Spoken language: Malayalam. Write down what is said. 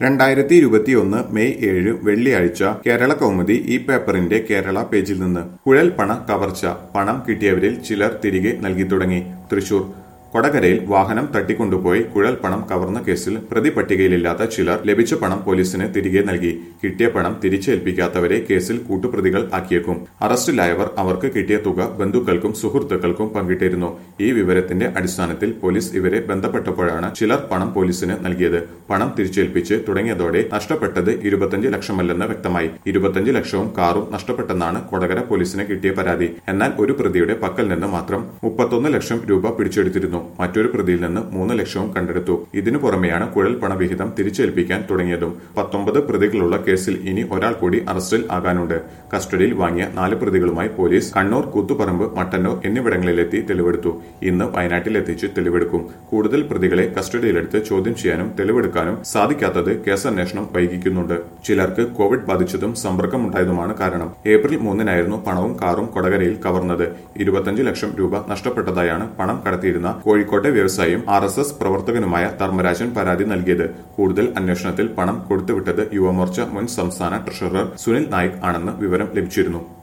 രണ്ടായിരത്തി ഇരുപത്തിയൊന്ന് മെയ് ഏഴ് വെള്ളിയാഴ്ച കേരള കൗമുദി ഈ പേപ്പറിന്റെ കേരള പേജിൽ നിന്ന് കുഴൽ പണ കവർച്ച പണം കിട്ടിയവരിൽ ചിലർ തിരികെ നൽകി തുടങ്ങി തൃശൂർ കൊടകരയിൽ വാഹനം തട്ടിക്കൊണ്ടുപോയി കുഴൽ പണം കവർന്ന കേസിൽ പ്രതി പട്ടികയിലില്ലാത്ത ചിലർ ലഭിച്ച പണം പോലീസിന് തിരികെ നൽകി കിട്ടിയ പണം തിരിച്ചേൽപ്പിക്കാത്തവരെ കേസിൽ കൂട്ടുപ്രതികൾ ആക്കിയേക്കും അറസ്റ്റിലായവർ അവർക്ക് കിട്ടിയ തുക ബന്ധുക്കൾക്കും സുഹൃത്തുക്കൾക്കും പങ്കിട്ടിരുന്നു ഈ വിവരത്തിന്റെ അടിസ്ഥാനത്തിൽ പോലീസ് ഇവരെ ബന്ധപ്പെട്ടപ്പോഴാണ് ചിലർ പണം പോലീസിന് നൽകിയത് പണം തിരിച്ചേൽപ്പിച്ച് തുടങ്ങിയതോടെ നഷ്ടപ്പെട്ടത് ഇരുപത്തഞ്ച് ലക്ഷമല്ലെന്ന് വ്യക്തമായി ഇരുപത്തഞ്ച് ലക്ഷവും കാറും നഷ്ടപ്പെട്ടെന്നാണ് കൊടകര പോലീസിന് കിട്ടിയ പരാതി എന്നാൽ ഒരു പ്രതിയുടെ പക്കൽ നിന്ന് മാത്രം മുപ്പത്തൊന്ന് ലക്ഷം രൂപ പിടിച്ചെടുത്തിരുന്നു മറ്റൊരു പ്രതിയിൽ നിന്ന് മൂന്ന് ലക്ഷവും കണ്ടെടുത്തു ഇതിനു പുറമെയാണ് കുഴൽ പണവിഹിതം തിരിച്ചേൽപ്പിക്കാൻ തുടങ്ങിയതും പത്തൊമ്പത് പ്രതികളുള്ള കേസിൽ ഇനി ഒരാൾ കൂടി അറസ്റ്റിൽ ആകാനുണ്ട് കസ്റ്റഡിയിൽ വാങ്ങിയ നാല് പ്രതികളുമായി പോലീസ് കണ്ണൂർ കൂത്തുപറമ്പ് മട്ടന്നൂർ എന്നിവിടങ്ങളിലെത്തി തെളിവെടുത്തു ഇന്ന് വയനാട്ടിലെത്തിച്ച് തെളിവെടുക്കും കൂടുതൽ പ്രതികളെ കസ്റ്റഡിയിലെടുത്ത് ചോദ്യം ചെയ്യാനും തെളിവെടുക്കാനും സാധിക്കാത്തത് കേസന്വേഷണം വൈകിക്കുന്നുണ്ട് ചിലർക്ക് കോവിഡ് ബാധിച്ചതും സമ്പർക്കമുണ്ടായതുമാണ് കാരണം ഏപ്രിൽ മൂന്നിനായിരുന്നു പണവും കാറും കൊടകരയിൽ കവർന്നത് ഇരുപത്തഞ്ച് ലക്ഷം രൂപ നഷ്ടപ്പെട്ടതായാണ് പണം കടത്തിയിരുന്ന കോഴിക്കോട്ടെ വ്യവസായിയും ആർ എസ് എസ് പ്രവർത്തകനുമായ ധർമ്മരാജൻ പരാതി നൽകിയത് കൂടുതൽ അന്വേഷണത്തിൽ പണം കൊടുത്തുവിട്ടത് യുവമോർച്ച മുൻ സംസ്ഥാന ട്രഷറർ സുനിൽ നായിക് ആണെന്ന് വിവരം ലഭിച്ചിരുന്നു